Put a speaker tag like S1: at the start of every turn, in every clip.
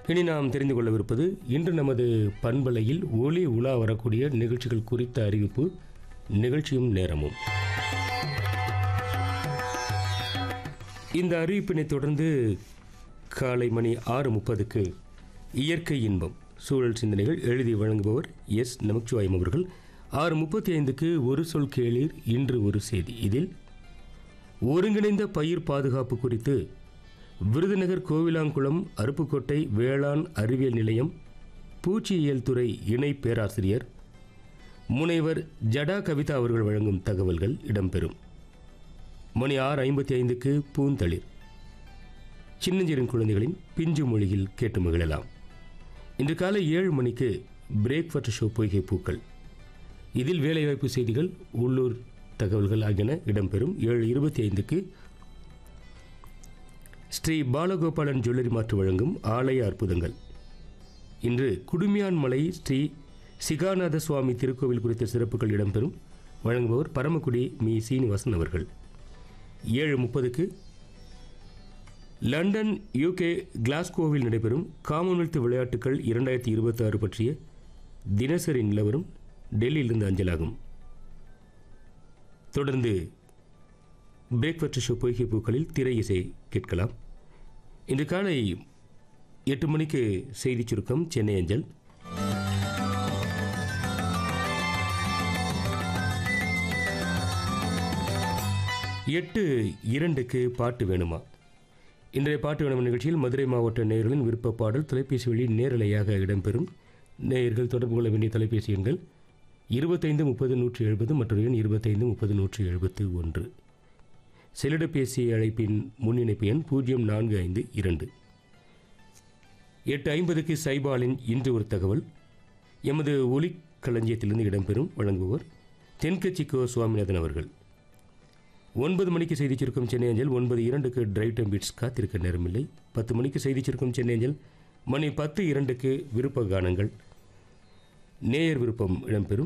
S1: இனி நாம் தெரிந்து கொள்ளவிருப்பது இன்று நமது பண்பலையில் ஒளி உலா வரக்கூடிய நிகழ்ச்சிகள் குறித்த அறிவிப்பு நிகழ்ச்சியும் நேரமும் இந்த அறிவிப்பினை தொடர்ந்து காலை மணி ஆறு முப்பதுக்கு இயற்கை இன்பம் சூழல் சிந்தனைகள் எழுதி வழங்குபவர் எஸ் நமச்சிவாயம் அவர்கள் ஆறு முப்பத்தி ஐந்துக்கு ஒரு சொல் கேளீர் இன்று ஒரு செய்தி இதில் ஒருங்கிணைந்த பயிர் பாதுகாப்பு குறித்து விருதுநகர் கோவிலாங்குளம் அருப்புக்கோட்டை வேளாண் அறிவியல் நிலையம் பூச்சியியல் துறை இணை பேராசிரியர் முனைவர் ஜடா கவிதா அவர்கள் வழங்கும் தகவல்கள் இடம்பெறும் மணி ஆறு ஐம்பத்தி ஐந்துக்கு பூந்தளிர் சின்னஞ்சிறின் குழந்தைகளின் பிஞ்சு மொழியில் கேட்டு மகிழலாம் இன்று காலை ஏழு மணிக்கு பிரேக்ஃபாஸ்ட் ஷோ பொய்கை பூக்கள் இதில் வேலைவாய்ப்பு செய்திகள் உள்ளூர் தகவல்கள் ஆகியன இடம்பெறும் ஏழு இருபத்தி ஐந்துக்கு ஸ்ரீ பாலகோபாலன் ஜுவல்லரி மாற்று வழங்கும் ஆலய அற்புதங்கள் இன்று குடுமியான்மலை ஸ்ரீ சிகாநாத சுவாமி திருக்கோவில் குறித்த சிறப்புகள் இடம்பெறும் வழங்குபவர் பரமக்குடி மீ சீனிவாசன் அவர்கள் ஏழு முப்பதுக்கு லண்டன் யூகே கிளாஸ்கோவில் நடைபெறும் காமன்வெல்த் விளையாட்டுகள் இரண்டாயிரத்தி இருபத்தி ஆறு பற்றிய தினசரி நிலவரம் டெல்லியிலிருந்து அஞ்சலாகும் தொடர்ந்து பிரேக்ஃபாஸ்ட் ஷோ பொய்கை பூக்களில் திரை இசை கேட்கலாம் இன்று காலை எட்டு மணிக்கு செய்திச் சுருக்கம் சென்னை அஞ்சல் எட்டு இரண்டுக்கு பாட்டு வேணுமா இன்றைய பாட்டு வேணும் நிகழ்ச்சியில் மதுரை மாவட்ட நேயர்களின் விருப்ப பாடல் தொலைபேசி வழி நேரலையாக இடம்பெறும் நேயர்கள் தொடர்பு கொள்ள வேண்டிய தொலைபேசி எண்கள் இருபத்தைந்து முப்பது நூற்றி எழுபது மற்றொரு எண் இருபத்தைந்து முப்பது நூற்றி எழுபத்து ஒன்று செல்லிடப்பேசி அழைப்பின் முன்னிணைப்பு எண் பூஜ்ஜியம் நான்கு ஐந்து இரண்டு எட்டு ஐம்பதுக்கு சைபாலின் இன்று ஒரு தகவல் எமது ஒலி களஞ்சியத்திலிருந்து இடம்பெறும் வழங்குவோர் தென்கட்சி கோ சுவாமிநாதன் அவர்கள் ஒன்பது மணிக்கு செய்திச் சுருக்கம் சென்னை அஞ்சல் ஒன்பது இரண்டுக்கு டிரைவ் டைம் பீட்ஸ் காத்திருக்க நேரமில்லை பத்து மணிக்கு செய்திச் சுருக்கம் சென்னை அஞ்சல் மணி பத்து இரண்டுக்கு விருப்ப கானங்கள் நேயர் விருப்பம் இடம்பெறும்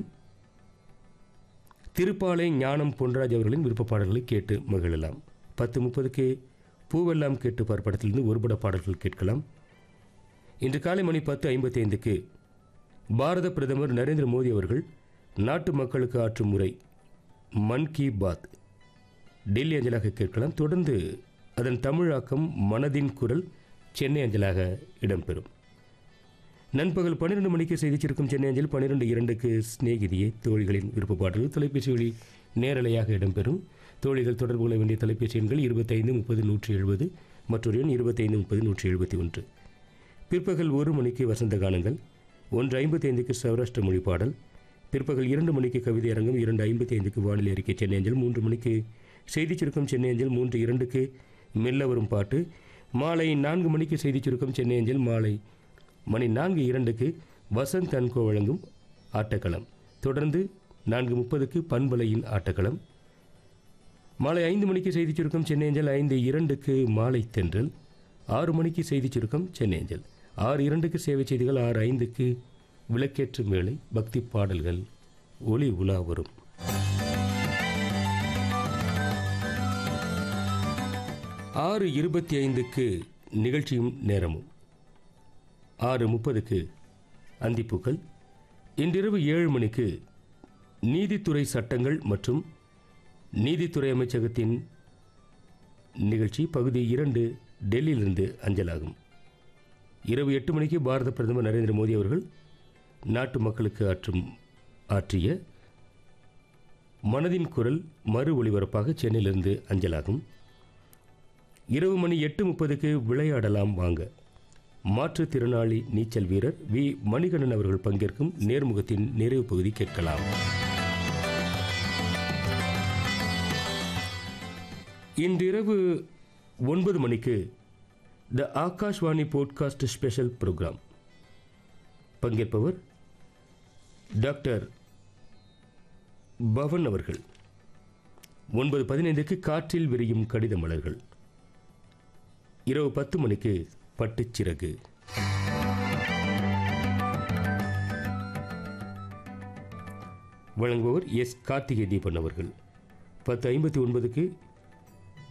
S1: திருப்பாலை ஞானம் பொன்ராஜ் அவர்களின் விருப்ப பாடல்களை கேட்டு மகிழலாம் பத்து முப்பதுக்கு பூவெல்லாம் கேட்டு பார் படத்திலிருந்து ஒருபட பாடல்கள் கேட்கலாம் இன்று காலை மணி பத்து ஐம்பத்தி ஐந்துக்கு பாரத பிரதமர் நரேந்திர மோடி அவர்கள் நாட்டு மக்களுக்கு ஆற்றும் முறை மன் கி பாத் டெல்லி அஞ்சலாக கேட்கலாம் தொடர்ந்து அதன் தமிழாக்கம் மனதின் குரல் சென்னை அஞ்சலாக இடம்பெறும் நண்பகல் பன்னிரெண்டு மணிக்கு செய்திச்சிருக்கும் சென்னை அஞ்சல் பன்னிரெண்டு இரண்டுக்கு சிநேகிதியே தோழிகளின் விருப்ப பாடல்கள் தொலைபேசி வழி நேரலையாக இடம்பெறும் தோழிகள் தொடர்பு கொள்ள வேண்டிய தொலைபேசி எண்கள் இருபத்தைந்து முப்பது நூற்றி எழுபது மற்றொரு எண் இருபத்தைந்து முப்பது நூற்றி எழுபத்தி ஒன்று பிற்பகல் ஒரு மணிக்கு வசந்த கானங்கள் ஒன்று ஐம்பத்தி ஐந்துக்கு சௌராஷ்டிர மொழி பாடல் பிற்பகல் இரண்டு மணிக்கு கவிதை அரங்கம் இரண்டு ஐம்பத்தி ஐந்துக்கு வானிலை அறிக்கை சென்னை அஞ்சல் மூன்று மணிக்கு செய்திச் சுருக்கம் சென்னை அஞ்சல் மூன்று இரண்டுக்கு மெல்ல வரும் பாட்டு மாலை நான்கு மணிக்கு செய்திச் சுருக்கம் சென்னை அஞ்சல் மாலை மணி நான்கு இரண்டுக்கு வசந்த் அன்கோ வழங்கும் ஆட்டக்களம் தொடர்ந்து நான்கு முப்பதுக்கு பண்பலையின் ஆட்டக்களம் மாலை ஐந்து மணிக்கு செய்திச் சுருக்கம் சென்னை அஞ்சல் ஐந்து இரண்டுக்கு மாலை தென்றல் ஆறு மணிக்கு செய்திச் சுருக்கம் சென்னை அஞ்சல் ஆறு இரண்டுக்கு சேவை செய்திகள் ஆறு ஐந்துக்கு விளக்கேற்றும் வேளை பக்தி பாடல்கள் ஒளி உலா வரும் ஆறு இருபத்தி ஐந்துக்கு நிகழ்ச்சியும் நேரமும் ஆறு முப்பதுக்கு அந்திப்பூக்கள் இன்றிரவு ஏழு மணிக்கு நீதித்துறை சட்டங்கள் மற்றும் நீதித்துறை அமைச்சகத்தின் நிகழ்ச்சி பகுதி இரண்டு டெல்லியிலிருந்து அஞ்சலாகும் இரவு எட்டு மணிக்கு பாரத பிரதமர் நரேந்திர மோடி அவர்கள் நாட்டு மக்களுக்கு ஆற்றும் ஆற்றிய மனதின் குரல் மறு ஒளிபரப்பாக சென்னையிலிருந்து அஞ்சலாகும் இரவு மணி எட்டு முப்பதுக்கு விளையாடலாம் வாங்க மாற்றுத்திறனாளி நீச்சல் வீரர் வி மணிகண்டன் அவர்கள் பங்கேற்கும் நேர்முகத்தின் நிறைவு பகுதி கேட்கலாம் இன்றிரவு ஒன்பது மணிக்கு the Akashvani podcast special program பங்கேற்பவர் டாக்டர் பவன் அவர்கள் ஒன்பது பதினைந்துக்கு காற்றில் விரியும் கடித மலர்கள் இரவு பத்து மணிக்கு பட்டுச்சிறகு வழங்குபவர் எஸ் கார்த்திகை தீபன் அவர்கள் பத்து ஐம்பத்தி ஒன்பதுக்கு